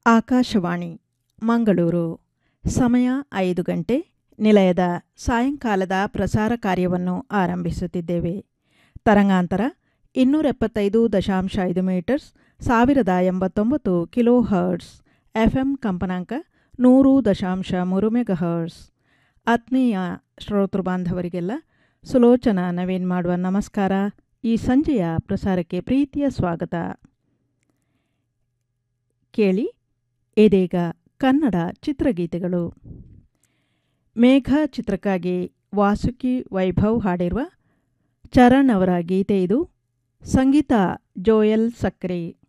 ಆಕಾಶವಾಣಿ ಮಂಗಳೂರು ಸಮಯ ಐದು ಗಂಟೆ ನಿಲಯದ ಸಾಯಂಕಾಲದ ಪ್ರಸಾರ ಕಾರ್ಯವನ್ನು ಆರಂಭಿಸುತ್ತಿದ್ದೇವೆ ತರಂಗಾಂತರ ಇನ್ನೂರ ಎಪ್ಪತ್ತೈದು ದಶಾಂಶ ಐದು ಮೀಟರ್ಸ್ ಸಾವಿರದ ಎಂಬತ್ತೊಂಬತ್ತು ಕಿಲೋ ಹರ್ಟ್ಸ್ ಎಫ್ಎಂ ಕಂಪನಾಂಕ ನೂರು ದಶಾಂಶ ಮೂರು ಮೆಗಾ ಹರ್ಟ್ಸ್ ಆತ್ಮೀಯ ಶ್ರೋತೃ ಬಾಂಧವರಿಗೆಲ್ಲ ಸುಲೋಚನಾ ನವೀನ್ ಮಾಡುವ ನಮಸ್ಕಾರ ಈ ಸಂಜೆಯ ಪ್ರಸಾರಕ್ಕೆ ಪ್ರೀತಿಯ ಸ್ವಾಗತ ಕೇಳಿ ಇದೀಗ ಕನ್ನಡ ಚಿತ್ರಗೀತೆಗಳು ಮೇಘ ಚಿತ್ರಕ್ಕಾಗಿ ವಾಸುಕಿ ವೈಭವ್ ಹಾಡಿರುವ ಚರಣ್ ಅವರ ಗೀತೆ ಇದು ಸಂಗೀತ ಜೋಯಲ್ ಸಕ್ರೆ